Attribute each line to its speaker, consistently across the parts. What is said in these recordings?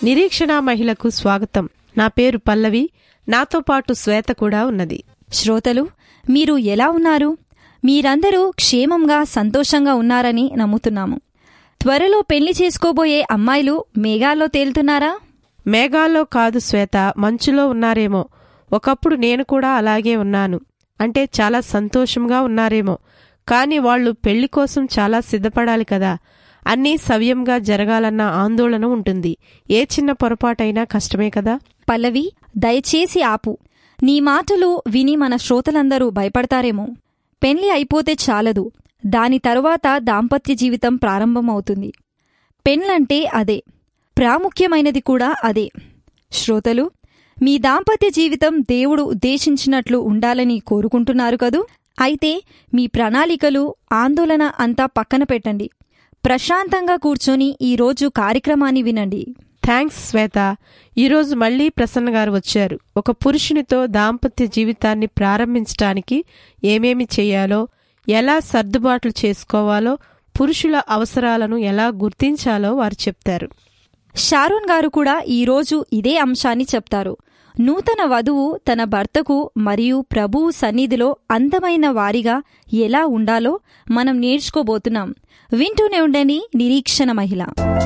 Speaker 1: నిరీక్షణ మహిళకు స్వాగతం నా పేరు పల్లవి నాతో పాటు శ్వేత కూడా ఉన్నది
Speaker 2: శ్రోతలు మీరు ఎలా ఉన్నారు మీరందరూ క్షేమంగా సంతోషంగా ఉన్నారని నమ్ముతున్నాము త్వరలో పెళ్లి చేసుకోబోయే అమ్మాయిలు మేఘాల్లో తేలుతున్నారా
Speaker 1: మేఘాల్లో కాదు శ్వేత మంచులో ఉన్నారేమో ఒకప్పుడు నేను కూడా అలాగే ఉన్నాను అంటే చాలా సంతోషంగా ఉన్నారేమో కాని వాళ్ళు పెళ్లి కోసం చాలా సిద్ధపడాలి కదా అన్నీ సవ్యంగా జరగాలన్న ఆందోళన ఉంటుంది ఏ చిన్న పొరపాటైనా కష్టమే కదా
Speaker 2: పల్లవి దయచేసి ఆపు నీ మాటలు విని మన శ్రోతలందరూ భయపడతారేమో పెళ్లి అయిపోతే చాలదు దాని తరువాత దాంపత్య జీవితం ప్రారంభమవుతుంది పెండ్లంటే అదే ప్రాముఖ్యమైనది కూడా అదే శ్రోతలు మీ దాంపత్య జీవితం దేవుడు ఉద్దేశించినట్లు ఉండాలని కోరుకుంటున్నారు కదూ అయితే మీ ప్రణాళికలు ఆందోళన అంతా పక్కన పెట్టండి ప్రశాంతంగా కూర్చొని ఈరోజు కార్యక్రమాన్ని వినండి
Speaker 1: థ్యాంక్స్ శ్వేత ఈరోజు మళ్ళీ ప్రసన్న గారు వచ్చారు ఒక పురుషునితో దాంపత్య జీవితాన్ని ప్రారంభించటానికి ఏమేమి చేయాలో ఎలా సర్దుబాట్లు చేసుకోవాలో పురుషుల అవసరాలను ఎలా గుర్తించాలో వారు చెప్తారు
Speaker 2: షారూన్ గారు కూడా ఈరోజు ఇదే అంశాన్ని చెప్తారు నూతన వధువు తన భర్తకు మరియు ప్రభువు సన్నిధిలో అందమైన వారిగా ఎలా ఉండాలో మనం నేర్చుకోబోతున్నాం వింటూనే ఉండండి నిరీక్షణ మహిళ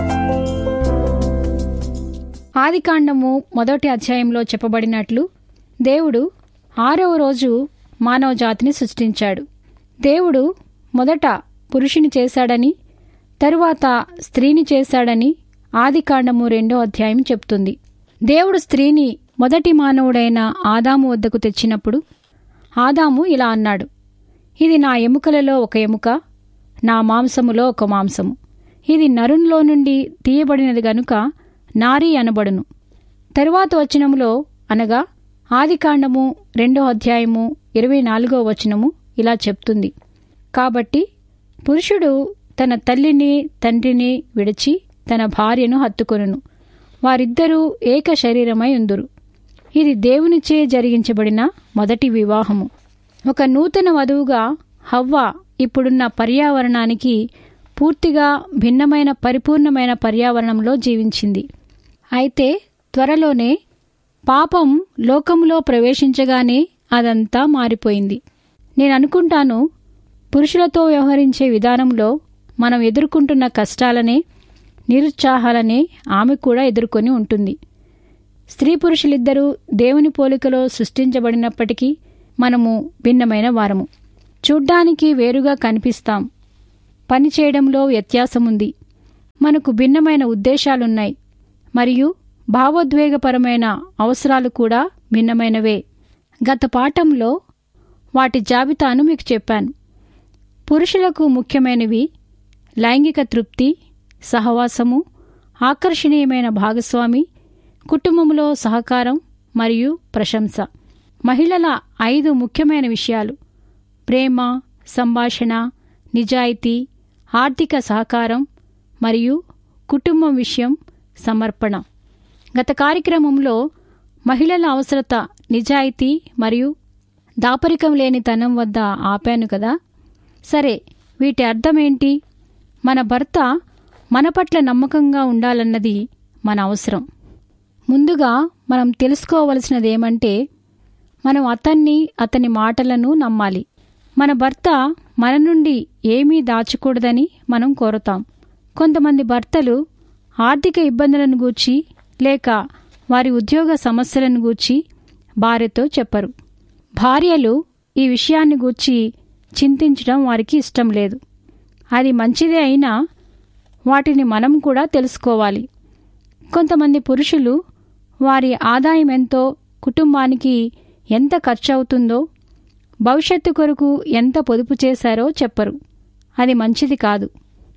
Speaker 3: ఆదికాండము మొదటి అధ్యాయంలో చెప్పబడినట్లు దేవుడు ఆరవ రోజు మానవ జాతిని సృష్టించాడు దేవుడు మొదట పురుషుని చేశాడని తరువాత స్త్రీని చేశాడని ఆదికాండము రెండో అధ్యాయం చెప్తుంది దేవుడు స్త్రీని మొదటి మానవుడైన ఆదాము వద్దకు తెచ్చినప్పుడు ఆదాము ఇలా అన్నాడు ఇది నా ఎముకలలో ఒక ఎముక నా మాంసములో ఒక మాంసము ఇది నరునిలో నుండి తీయబడినది గనుక నారీ అనబడును తరువాత వచనములో అనగా ఆదికాండము రెండో అధ్యాయము ఇరవై నాలుగో వచనము ఇలా చెప్తుంది కాబట్టి పురుషుడు తన తల్లిని తండ్రిని విడిచి తన భార్యను హత్తుకొనును వారిద్దరూ ఏక శరీరమై ఉందురు ఇది దేవునిచే జరిగించబడిన మొదటి వివాహము ఒక నూతన వధువుగా హవ్వ ఇప్పుడున్న పర్యావరణానికి పూర్తిగా భిన్నమైన పరిపూర్ణమైన పర్యావరణంలో జీవించింది అయితే త్వరలోనే పాపం లోకంలో ప్రవేశించగానే అదంతా మారిపోయింది నేను అనుకుంటాను పురుషులతో వ్యవహరించే విధానంలో మనం ఎదుర్కొంటున్న కష్టాలనే నిరుత్సాహాలనే ఆమె కూడా ఎదుర్కొని ఉంటుంది స్త్రీ పురుషులిద్దరూ దేవుని పోలికలో సృష్టించబడినప్పటికీ మనము భిన్నమైన వారము చూడ్డానికి వేరుగా కనిపిస్తాం పని చేయడంలో వ్యత్యాసముంది మనకు భిన్నమైన ఉద్దేశాలున్నాయి మరియు భావోద్వేగపరమైన అవసరాలు కూడా భిన్నమైనవే గత పాఠంలో వాటి జాబితాను మీకు చెప్పాను పురుషులకు ముఖ్యమైనవి లైంగిక తృప్తి సహవాసము ఆకర్షణీయమైన భాగస్వామి కుటుంబంలో సహకారం మరియు ప్రశంస మహిళల ఐదు ముఖ్యమైన విషయాలు ప్రేమ సంభాషణ నిజాయితీ ఆర్థిక సహకారం మరియు కుటుంబం విషయం సమర్పణ గత కార్యక్రమంలో మహిళల అవసరత నిజాయితీ మరియు దాపరికం లేని తనం వద్ద ఆపాను కదా సరే వీటి అర్థమేంటి మన భర్త మన పట్ల నమ్మకంగా ఉండాలన్నది మన అవసరం ముందుగా మనం తెలుసుకోవలసినదేమంటే మనం అతన్ని అతని మాటలను నమ్మాలి మన భర్త మన నుండి ఏమీ దాచకూడదని మనం కోరుతాం కొంతమంది భర్తలు ఆర్థిక ఇబ్బందులను గూర్చి లేక వారి ఉద్యోగ సమస్యలను గూర్చి భార్యతో చెప్పరు భార్యలు ఈ విషయాన్ని గూర్చి చింతించడం వారికి ఇష్టం లేదు అది మంచిదే అయినా వాటిని మనం కూడా తెలుసుకోవాలి కొంతమంది పురుషులు వారి ఆదాయం ఎంతో కుటుంబానికి ఎంత ఖర్చు అవుతుందో భవిష్యత్తు కొరకు ఎంత పొదుపు చేశారో చెప్పరు అది మంచిది కాదు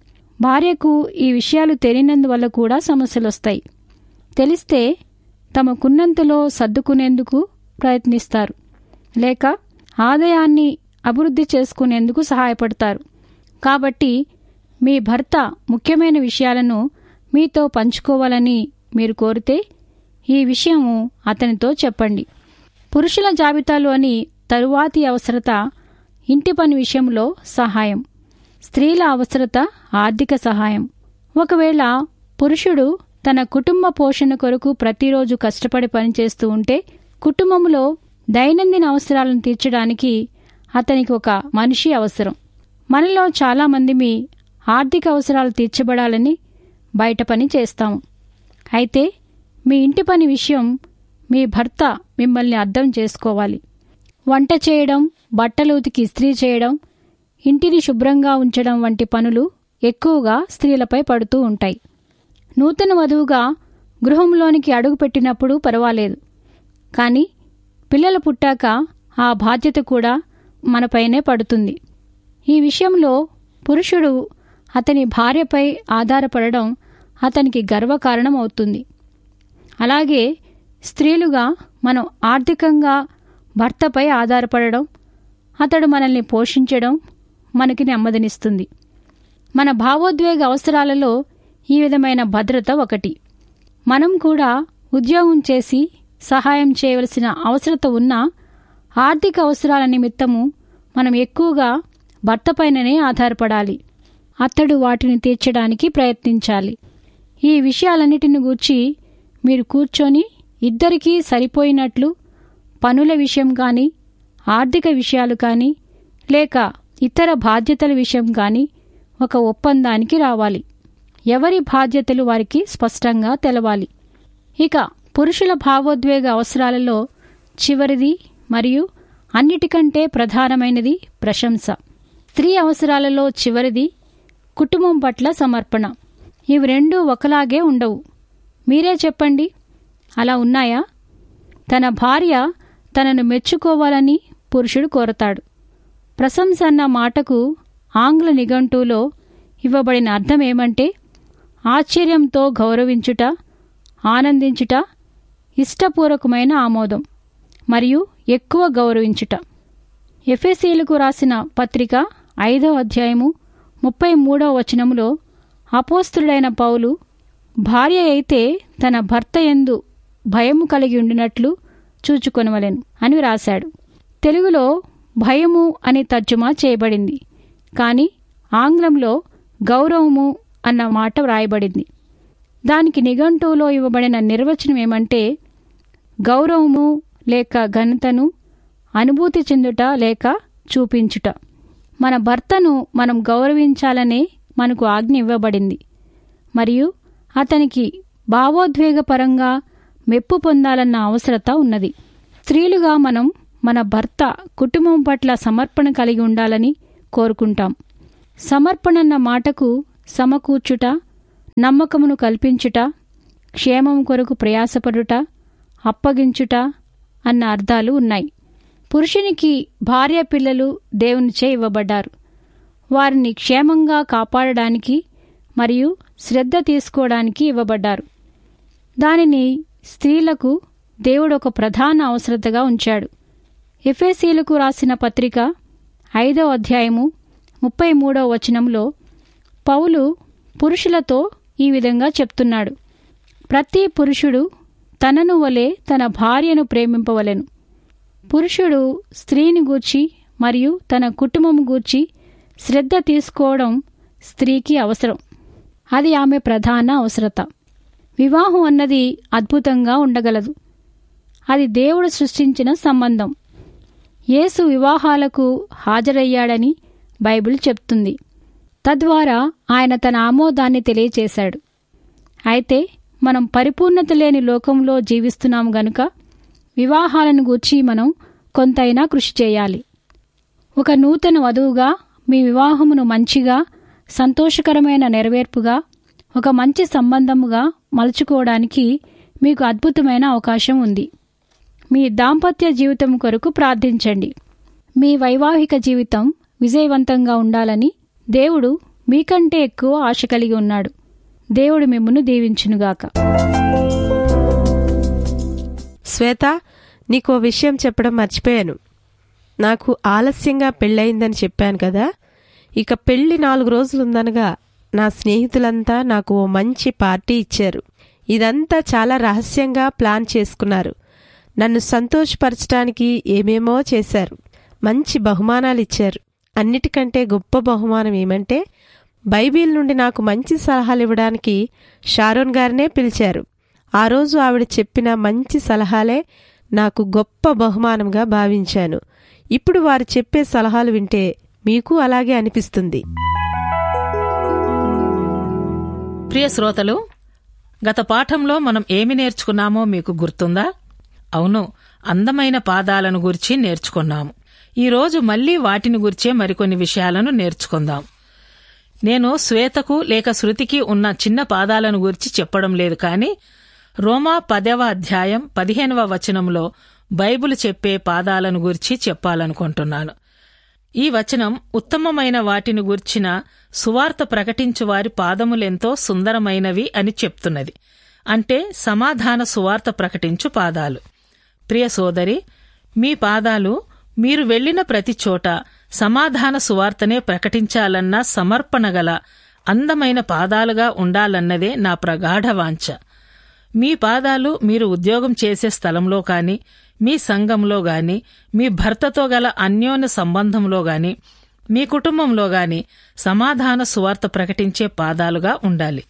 Speaker 3: భార్యకు ఈ విషయాలు తెలియనందువల్ల కూడా సమస్యలొస్తాయి తెలిస్తే తమకున్నంతలో సర్దుకునేందుకు ప్రయత్నిస్తారు లేక ఆదాయాన్ని అభివృద్ధి చేసుకునేందుకు సహాయపడతారు కాబట్టి మీ భర్త ముఖ్యమైన విషయాలను మీతో పంచుకోవాలని మీరు కోరితే ఈ విషయము అతనితో చెప్పండి పురుషుల జాబితాలోని తరువాతి అవసరత ఇంటి పని విషయంలో సహాయం స్త్రీల అవసరత ఆర్థిక సహాయం ఒకవేళ పురుషుడు తన కుటుంబ పోషణ కొరకు ప్రతిరోజు కష్టపడి పనిచేస్తూ ఉంటే కుటుంబంలో దైనందిన అవసరాలను తీర్చడానికి అతనికి ఒక మనిషి అవసరం మనలో చాలామంది మీ ఆర్థిక అవసరాలు తీర్చబడాలని బయట పని చేస్తాము అయితే మీ ఇంటి పని విషయం మీ భర్త మిమ్మల్ని అర్థం చేసుకోవాలి వంట చేయడం బట్టలు ఉతికి ఇస్త్రీ చేయడం ఇంటిని శుభ్రంగా ఉంచడం వంటి పనులు ఎక్కువగా స్త్రీలపై పడుతూ ఉంటాయి నూతన వధువుగా గృహంలోనికి అడుగుపెట్టినప్పుడు పర్వాలేదు కానీ పిల్లలు పుట్టాక ఆ బాధ్యత కూడా మనపైనే పడుతుంది ఈ విషయంలో పురుషుడు అతని భార్యపై ఆధారపడడం అతనికి గర్వకారణం అవుతుంది అలాగే స్త్రీలుగా మనం ఆర్థికంగా భర్తపై ఆధారపడడం అతడు మనల్ని పోషించడం మనకి నెమ్మదినిస్తుంది మన భావోద్వేగ అవసరాలలో ఈ విధమైన భద్రత ఒకటి మనం కూడా ఉద్యోగం చేసి సహాయం చేయవలసిన అవసరత ఉన్నా ఆర్థిక అవసరాల నిమిత్తము మనం ఎక్కువగా భర్తపైననే ఆధారపడాలి అతడు వాటిని తీర్చడానికి ప్రయత్నించాలి ఈ విషయాలన్నిటిని గూర్చి మీరు కూర్చొని ఇద్దరికీ సరిపోయినట్లు పనుల విషయం కానీ ఆర్థిక విషయాలు కానీ లేక ఇతర బాధ్యతల విషయం కానీ ఒక ఒప్పందానికి రావాలి ఎవరి బాధ్యతలు వారికి స్పష్టంగా తెలవాలి ఇక పురుషుల భావోద్వేగ అవసరాలలో చివరిది మరియు అన్నిటికంటే ప్రధానమైనది ప్రశంస స్త్రీ అవసరాలలో చివరిది కుటుంబం పట్ల సమర్పణ ఇవి రెండూ ఒకలాగే ఉండవు మీరే చెప్పండి అలా ఉన్నాయా తన భార్య తనను మెచ్చుకోవాలని పురుషుడు కోరతాడు ప్రశంస అన్న మాటకు ఆంగ్ల నిఘంటువులో ఇవ్వబడిన అర్థం ఏమంటే ఆశ్చర్యంతో గౌరవించుట ఆనందించుట ఇష్టపూర్వకమైన ఆమోదం మరియు ఎక్కువ గౌరవించుట ఎఫ్ఎసీలకు రాసిన పత్రిక ఐదవ అధ్యాయము ముప్పై మూడవ వచనములో అపోస్తుడైన పౌలు భార్య అయితే తన భర్త ఎందు భయము కలిగి ఉండినట్లు చూచుకొనవలెను అని రాశాడు తెలుగులో భయము అని తర్జుమా చేయబడింది కానీ ఆంగ్లంలో గౌరవము అన్న మాట వ్రాయబడింది దానికి నిఘంటువులో ఇవ్వబడిన నిర్వచనం ఏమంటే గౌరవము లేక ఘనతను అనుభూతి చెందుట లేక చూపించుట మన భర్తను మనం గౌరవించాలనే మనకు ఆజ్ఞ ఇవ్వబడింది మరియు అతనికి భావోద్వేగపరంగా మెప్పు పొందాలన్న అవసరత ఉన్నది స్త్రీలుగా మనం మన భర్త కుటుంబం పట్ల సమర్పణ కలిగి ఉండాలని కోరుకుంటాం సమర్పణన్న మాటకు సమకూర్చుట నమ్మకమును కల్పించుట క్షేమం కొరకు ప్రయాసపడుట అప్పగించుట అన్న అర్థాలు ఉన్నాయి పురుషునికి భార్య పిల్లలు దేవునిచే ఇవ్వబడ్డారు వారిని క్షేమంగా కాపాడడానికి మరియు శ్రద్ధ తీసుకోవడానికి ఇవ్వబడ్డారు దానిని స్త్రీలకు దేవుడు ఒక ప్రధాన అవసరతగా ఉంచాడు ఎఫ్ఎసీలకు రాసిన పత్రిక ఐదవ అధ్యాయము ముప్పై మూడవ వచనంలో పౌలు పురుషులతో ఈ విధంగా చెప్తున్నాడు ప్రతి పురుషుడు తనను వలె తన భార్యను ప్రేమింపవలెను పురుషుడు స్త్రీని గూర్చి మరియు తన కుటుంబం గూర్చి శ్రద్ధ తీసుకోవడం స్త్రీకి అవసరం అది ఆమె ప్రధాన అవసరత వివాహం అన్నది అద్భుతంగా ఉండగలదు అది దేవుడు సృష్టించిన సంబంధం యేసు వివాహాలకు హాజరయ్యాడని బైబిల్ చెప్తుంది తద్వారా ఆయన తన ఆమోదాన్ని తెలియచేశాడు అయితే మనం పరిపూర్ణత లేని లోకంలో జీవిస్తున్నాం గనుక వివాహాలను గూర్చి మనం కొంతైనా కృషి చేయాలి ఒక నూతన వధువుగా మీ వివాహమును మంచిగా సంతోషకరమైన నెరవేర్పుగా ఒక మంచి సంబంధముగా మలుచుకోవడానికి మీకు అద్భుతమైన అవకాశం ఉంది మీ దాంపత్య జీవితం కొరకు ప్రార్థించండి మీ వైవాహిక జీవితం విజయవంతంగా ఉండాలని దేవుడు మీకంటే ఎక్కువ ఆశ కలిగి ఉన్నాడు దేవుడు మిమ్మను దీవించునుగాక
Speaker 1: శ్వేత నీకో విషయం చెప్పడం మర్చిపోయాను నాకు ఆలస్యంగా పెళ్ళయిందని చెప్పాను కదా ఇక పెళ్లి నాలుగు రోజులుందనగా నా స్నేహితులంతా నాకు ఓ మంచి పార్టీ ఇచ్చారు ఇదంతా చాలా రహస్యంగా ప్లాన్ చేసుకున్నారు నన్ను సంతోషపరచడానికి ఏమేమో చేశారు మంచి బహుమానాలు ఇచ్చారు అన్నిటికంటే గొప్ప బహుమానం ఏమంటే బైబిల్ నుండి నాకు మంచి సలహాలు ఇవ్వడానికి షారోన్ గారినే పిలిచారు ఆ రోజు ఆవిడ చెప్పిన మంచి సలహాలే నాకు గొప్ప బహుమానంగా భావించాను ఇప్పుడు వారు చెప్పే సలహాలు వింటే మీకు అలాగే అనిపిస్తుంది
Speaker 4: ప్రియ శ్రోతలు గత పాఠంలో మనం ఏమి నేర్చుకున్నామో మీకు గుర్తుందా అవును అందమైన పాదాలను గురించి నేర్చుకున్నాము ఈరోజు మళ్లీ వాటిని గురించే మరికొన్ని విషయాలను నేర్చుకుందాం నేను శ్వేతకు లేక శృతికి ఉన్న చిన్న పాదాలను గురించి చెప్పడం లేదు కానీ రోమా పదవ అధ్యాయం పదిహేనవ వచనంలో బైబిల్ చెప్పే పాదాలను గురించి చెప్పాలనుకుంటున్నాను ఈ వచనం ఉత్తమమైన వాటిని గూర్చిన సువార్త ప్రకటించు వారి పాదములెంతో సుందరమైనవి అని చెప్తున్నది అంటే సమాధాన సువార్త ప్రకటించు పాదాలు ప్రియ సోదరి మీ పాదాలు మీరు వెళ్లిన ప్రతి చోట సమాధాన సువార్తనే ప్రకటించాలన్న సమర్పణ గల అందమైన పాదాలుగా ఉండాలన్నదే నా ప్రగాఢ వాంఛ మీ పాదాలు మీరు ఉద్యోగం చేసే స్థలంలో కాని మీ సంఘంలో గాని మీ భర్తతో గల అన్యోన్య సంబంధంలో గాని మీ కుటుంబంలో గాని సమాధాన సువార్త ప్రకటించే పాదాలుగా ఉండాలి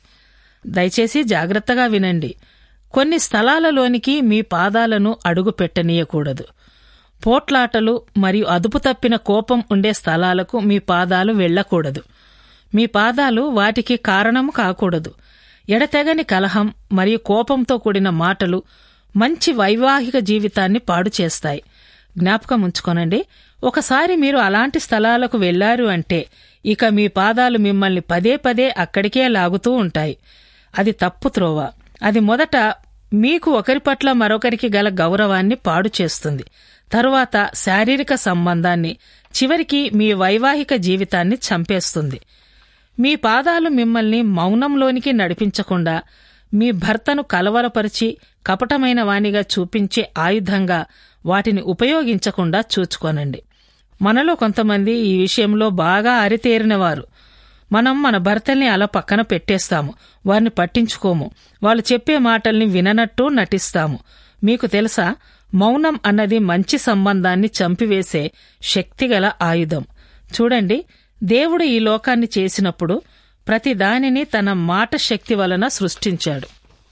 Speaker 4: దయచేసి జాగ్రత్తగా వినండి కొన్ని స్థలాలలోనికి మీ పాదాలను అడుగు పెట్టనీయకూడదు పోట్లాటలు మరియు అదుపు తప్పిన కోపం ఉండే స్థలాలకు మీ పాదాలు వెళ్ళకూడదు మీ పాదాలు వాటికి కారణం కాకూడదు ఎడతెగని కలహం మరియు కోపంతో కూడిన మాటలు మంచి వైవాహిక జీవితాన్ని పాడు చేస్తాయి జ్ఞాపకం ఉంచుకోనండి ఒకసారి మీరు అలాంటి స్థలాలకు వెళ్లారు అంటే ఇక మీ పాదాలు మిమ్మల్ని పదే పదే అక్కడికే లాగుతూ ఉంటాయి అది తప్పు త్రోవ అది మొదట మీకు ఒకరి పట్ల మరొకరికి గల గౌరవాన్ని పాడు చేస్తుంది తరువాత శారీరక సంబంధాన్ని చివరికి మీ వైవాహిక జీవితాన్ని చంపేస్తుంది మీ పాదాలు మిమ్మల్ని మౌనంలోనికి నడిపించకుండా మీ భర్తను కలవరపరిచి కపటమైన వానిగా చూపించే ఆయుధంగా వాటిని ఉపయోగించకుండా చూచుకోనండి మనలో కొంతమంది ఈ విషయంలో బాగా అరితేరినవారు మనం మన భర్తల్ని అలా పక్కన పెట్టేస్తాము వారిని పట్టించుకోము వాళ్ళు చెప్పే మాటల్ని విననట్టు నటిస్తాము మీకు తెలుసా మౌనం అన్నది మంచి సంబంధాన్ని చంపివేసే శక్తిగల ఆయుధం చూడండి దేవుడు ఈ లోకాన్ని చేసినప్పుడు ప్రతి దానిని తన మాట శక్తి వలన సృష్టించాడు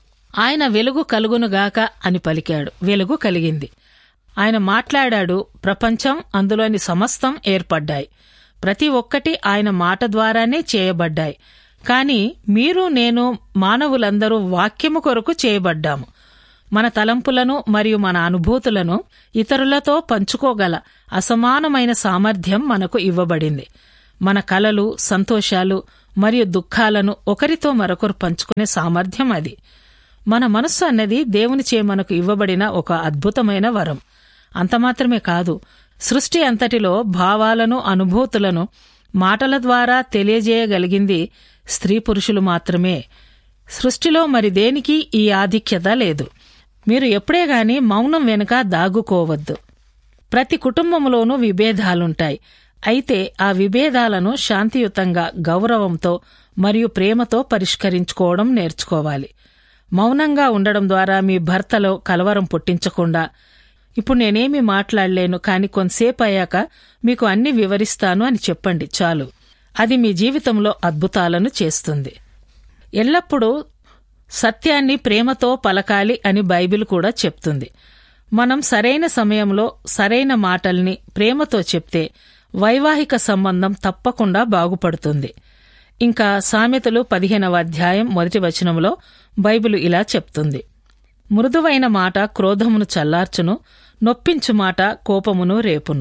Speaker 4: ఆయన వెలుగు కలుగునుగాక అని పలికాడు వెలుగు కలిగింది ఆయన మాట్లాడాడు ప్రపంచం అందులోని సమస్తం ఏర్పడ్డాయి ప్రతి ఒక్కటి ఆయన మాట ద్వారానే చేయబడ్డాయి కాని మీరు నేను మానవులందరూ వాక్యము కొరకు చేయబడ్డాము మన తలంపులను మరియు మన అనుభూతులను ఇతరులతో పంచుకోగల అసమానమైన సామర్థ్యం మనకు ఇవ్వబడింది మన కలలు సంతోషాలు మరియు దుఃఖాలను ఒకరితో మరొకరు పంచుకునే సామర్థ్యం అది మన మనస్సు అన్నది దేవునిచే మనకు ఇవ్వబడిన ఒక అద్భుతమైన వరం అంతమాత్రమే కాదు సృష్టి అంతటిలో భావాలను అనుభూతులను మాటల ద్వారా తెలియజేయగలిగింది స్త్రీ పురుషులు మాత్రమే సృష్టిలో మరి దేనికి ఈ ఆధిక్యత లేదు మీరు ఎప్పుడే గాని మౌనం వెనుక దాగుకోవద్దు ప్రతి కుటుంబంలోనూ విభేదాలుంటాయి అయితే ఆ విభేదాలను శాంతియుతంగా గౌరవంతో మరియు ప్రేమతో పరిష్కరించుకోవడం నేర్చుకోవాలి మౌనంగా ఉండడం ద్వారా మీ భర్తలో కలవరం పుట్టించకుండా ఇప్పుడు నేనేమీ మాట్లాడలేను కాని కొంతసేపు అయ్యాక మీకు అన్ని వివరిస్తాను అని చెప్పండి చాలు అది మీ జీవితంలో అద్భుతాలను చేస్తుంది ఎల్లప్పుడూ సత్యాన్ని ప్రేమతో పలకాలి అని బైబిల్ కూడా చెప్తుంది మనం సరైన సమయంలో సరైన మాటల్ని ప్రేమతో చెప్తే వైవాహిక సంబంధం తప్పకుండా బాగుపడుతుంది ఇంకా సామెతలు పదిహేనవ అధ్యాయం మొదటి వచనంలో బైబిల్ ఇలా చెప్తుంది మృదువైన మాట క్రోధమును చల్లార్చును నొప్పించు మాట కోపమును రేపును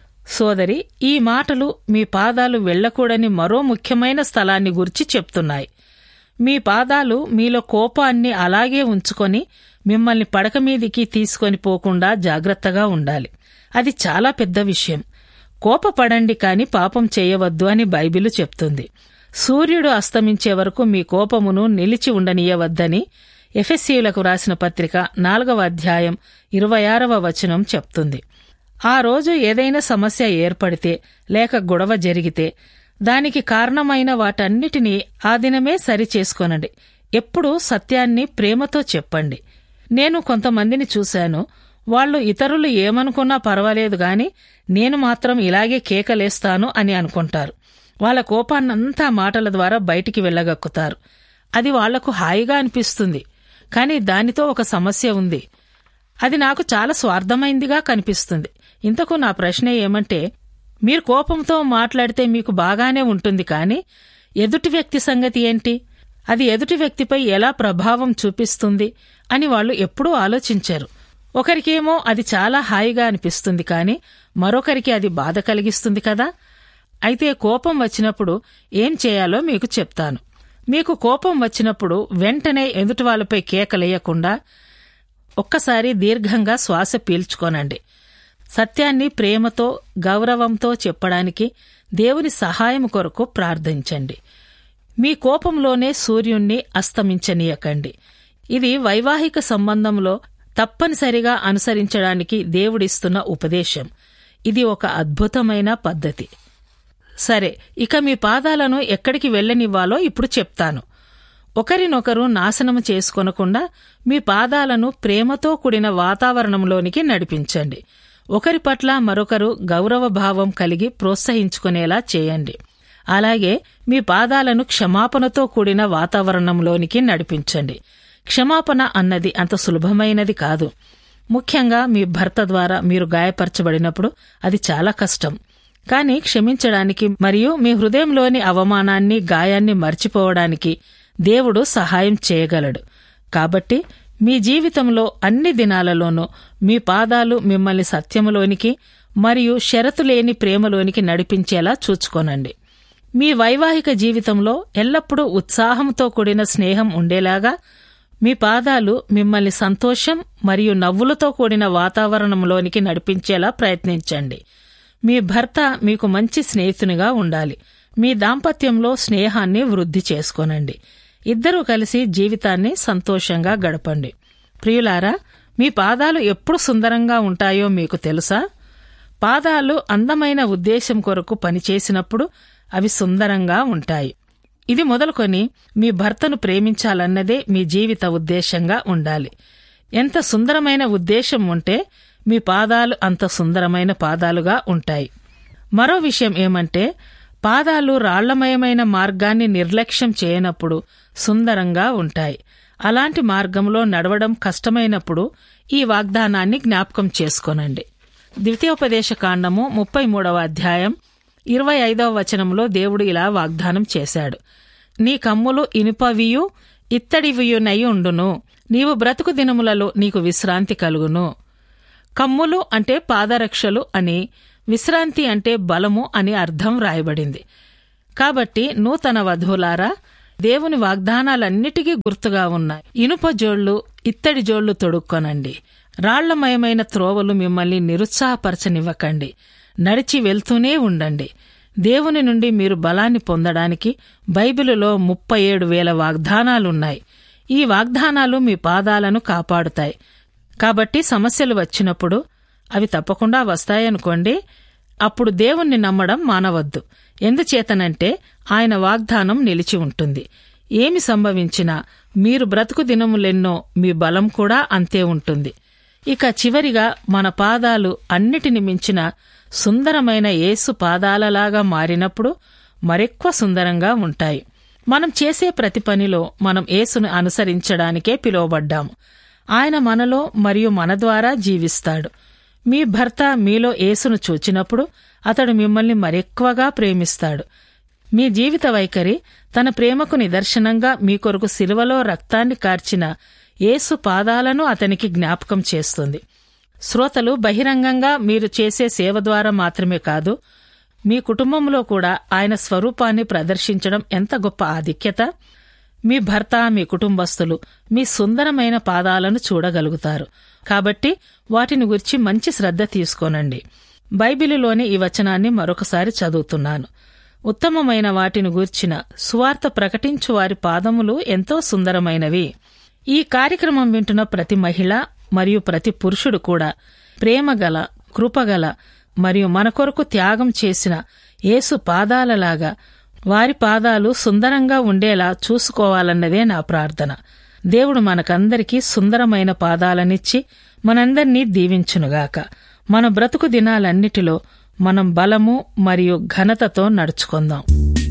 Speaker 4: సోదరి ఈ మాటలు మీ పాదాలు వెళ్లకూడని మరో ముఖ్యమైన స్థలాన్ని గురించి చెప్తున్నాయి మీ పాదాలు మీలో కోపాన్ని అలాగే ఉంచుకొని మిమ్మల్ని పడక మీదికి తీసుకొని పోకుండా జాగ్రత్తగా ఉండాలి అది చాలా పెద్ద విషయం కోపపడండి కాని పాపం చేయవద్దు అని బైబిలు చెప్తుంది సూర్యుడు అస్తమించే వరకు మీ కోపమును నిలిచి ఉండనీయవద్దని ఎఫెస్సీలకు రాసిన పత్రిక నాలుగవ అధ్యాయం ఇరవై ఆరవ వచనం చెప్తుంది ఆ రోజు ఏదైనా సమస్య ఏర్పడితే లేక గొడవ జరిగితే దానికి కారణమైన వాటన్నిటినీ ఆ దినమే సరిచేసుకోనండి ఎప్పుడూ సత్యాన్ని ప్రేమతో చెప్పండి నేను కొంతమందిని చూశాను వాళ్ళు ఇతరులు ఏమనుకున్నా పర్వాలేదు గాని నేను మాత్రం ఇలాగే కేకలేస్తాను అని అనుకుంటారు వాళ్ళ కోపాన్నంతా మాటల ద్వారా బయటికి వెళ్ళగక్కుతారు అది వాళ్లకు హాయిగా అనిపిస్తుంది కానీ దానితో ఒక సమస్య ఉంది అది నాకు చాలా స్వార్థమైందిగా కనిపిస్తుంది ఇంతకు నా ప్రశ్న ఏమంటే మీరు కోపంతో మాట్లాడితే మీకు బాగానే ఉంటుంది కానీ ఎదుటి వ్యక్తి సంగతి ఏంటి అది ఎదుటి వ్యక్తిపై ఎలా ప్రభావం చూపిస్తుంది అని వాళ్ళు ఎప్పుడూ ఆలోచించారు ఒకరికేమో అది చాలా హాయిగా అనిపిస్తుంది కానీ మరొకరికి అది బాధ కలిగిస్తుంది కదా అయితే కోపం వచ్చినప్పుడు ఏం చేయాలో మీకు చెప్తాను మీకు కోపం వచ్చినప్పుడు వెంటనే ఎదుటి వాళ్ళపై కేకలేయకుండా ఒక్కసారి దీర్ఘంగా శ్వాస పీల్చుకోనండి సత్యాన్ని ప్రేమతో గౌరవంతో చెప్పడానికి దేవుని సహాయం కొరకు ప్రార్థించండి మీ కోపంలోనే సూర్యుణ్ణి అస్తమించనీయకండి ఇది వైవాహిక సంబంధంలో తప్పనిసరిగా అనుసరించడానికి దేవుడిస్తున్న ఉపదేశం ఇది ఒక అద్భుతమైన పద్ధతి సరే ఇక మీ పాదాలను ఎక్కడికి వెళ్ళనివ్వాలో ఇప్పుడు చెప్తాను ఒకరినొకరు నాశనం చేసుకొనకుండా మీ పాదాలను ప్రేమతో కూడిన వాతావరణంలోనికి నడిపించండి ఒకరి పట్ల మరొకరు గౌరవ భావం కలిగి ప్రోత్సహించుకునేలా చేయండి అలాగే మీ పాదాలను క్షమాపణతో కూడిన వాతావరణంలోనికి నడిపించండి క్షమాపణ అన్నది అంత సులభమైనది కాదు ముఖ్యంగా మీ భర్త ద్వారా మీరు గాయపరచబడినప్పుడు అది చాలా కష్టం కానీ క్షమించడానికి మరియు మీ హృదయంలోని అవమానాన్ని గాయాన్ని మర్చిపోవడానికి దేవుడు సహాయం చేయగలడు కాబట్టి మీ జీవితంలో అన్ని దినాలలోనూ మీ పాదాలు మిమ్మల్ని సత్యములోనికి మరియు షరతు లేని ప్రేమలోనికి నడిపించేలా చూచుకోనండి మీ వైవాహిక జీవితంలో ఎల్లప్పుడూ ఉత్సాహంతో కూడిన స్నేహం ఉండేలాగా మీ పాదాలు మిమ్మల్ని సంతోషం మరియు నవ్వులతో కూడిన వాతావరణంలోనికి నడిపించేలా ప్రయత్నించండి మీ భర్త మీకు మంచి స్నేహితునిగా ఉండాలి మీ దాంపత్యంలో స్నేహాన్ని వృద్ధి చేసుకోనండి ఇద్దరూ కలిసి జీవితాన్ని సంతోషంగా గడపండి ప్రియులారా మీ పాదాలు ఎప్పుడు సుందరంగా ఉంటాయో మీకు తెలుసా పాదాలు అందమైన ఉద్దేశం కొరకు పనిచేసినప్పుడు అవి సుందరంగా ఉంటాయి ఇది మొదలుకొని మీ భర్తను ప్రేమించాలన్నదే మీ జీవిత ఉద్దేశంగా ఉండాలి ఎంత సుందరమైన ఉద్దేశం ఉంటే మీ పాదాలు అంత సుందరమైన పాదాలుగా ఉంటాయి మరో విషయం ఏమంటే పాదాలు రాళ్లమయమైన మార్గాన్ని నిర్లక్ష్యం చేయనప్పుడు సుందరంగా ఉంటాయి అలాంటి మార్గంలో నడవడం కష్టమైనప్పుడు ఈ వాగ్దానాన్ని జ్ఞాపకం చేసుకోనండి ద్వితీయోపదేశ కాండము ముప్పై మూడవ అధ్యాయం ఇరవై ఐదవ వచనంలో దేవుడు ఇలా వాగ్దానం చేశాడు నీ కమ్ములు ఇనుపవియు ఇత్తడివియునై ఉండును నీవు బ్రతుకు దినములలో నీకు విశ్రాంతి కలుగును కమ్ములు అంటే పాదరక్షలు అని విశ్రాంతి అంటే బలము అని అర్థం రాయబడింది కాబట్టి నూతన వధువులారా దేవుని వాగ్దానాలన్నిటికీ గుర్తుగా ఉన్నాయి ఇనుప జోళ్లు ఇత్తడి జోళ్లు తొడుక్కొనండి రాళ్లమయమైన త్రోవలు మిమ్మల్ని నిరుత్సాహపరచనివ్వకండి నడిచి వెళ్తూనే ఉండండి దేవుని నుండి మీరు బలాన్ని పొందడానికి బైబిలులో ముప్పై ఏడు వేల వాగ్దానాలున్నాయి ఈ వాగ్దానాలు మీ పాదాలను కాపాడుతాయి కాబట్టి సమస్యలు వచ్చినప్పుడు అవి తప్పకుండా వస్తాయనుకోండి అప్పుడు దేవుణ్ణి నమ్మడం మానవద్దు ఎందుచేతనంటే ఆయన వాగ్దానం నిలిచి ఉంటుంది ఏమి సంభవించినా మీరు బ్రతుకు దినములెన్నో మీ బలం కూడా అంతే ఉంటుంది ఇక చివరిగా మన పాదాలు అన్నిటిని మించిన సుందరమైన యేసు పాదాలలాగా మారినప్పుడు మరెక్కువ సుందరంగా ఉంటాయి మనం చేసే ప్రతి పనిలో మనం యేసును అనుసరించడానికే పిలువబడ్డాము ఆయన మనలో మరియు మన ద్వారా జీవిస్తాడు మీ భర్త మీలో యేసును చూచినప్పుడు అతడు మిమ్మల్ని మరెక్కువగా ప్రేమిస్తాడు మీ జీవిత వైఖరి తన ప్రేమకు నిదర్శనంగా మీ కొరకు సిలువలో రక్తాన్ని కార్చిన యేసు పాదాలను అతనికి జ్ఞాపకం చేస్తుంది శ్రోతలు బహిరంగంగా మీరు చేసే సేవ ద్వారా మాత్రమే కాదు మీ కుటుంబంలో కూడా ఆయన స్వరూపాన్ని ప్రదర్శించడం ఎంత గొప్ప ఆధిక్యత మీ భర్త మీ కుటుంబస్తులు మీ సుందరమైన పాదాలను చూడగలుగుతారు కాబట్టి వాటిని గురించి మంచి శ్రద్ధ తీసుకోనండి బైబిలులోని ఈ వచనాన్ని మరొకసారి చదువుతున్నాను ఉత్తమమైన వాటిని గూర్చిన సువార్త ప్రకటించు వారి పాదములు ఎంతో సుందరమైనవి ఈ కార్యక్రమం వింటున్న ప్రతి మహిళ మరియు ప్రతి పురుషుడు కూడా ప్రేమగల కృపగల మరియు మన కొరకు త్యాగం చేసిన యేసు పాదాలలాగా వారి పాదాలు సుందరంగా ఉండేలా చూసుకోవాలన్నదే నా ప్రార్థన దేవుడు మనకందరికీ సుందరమైన పాదాలనిచ్చి మనందర్నీ దీవించునుగాక మన బ్రతుకు దినాలన్నిటిలో మనం బలము మరియు ఘనతతో నడుచుకుందాం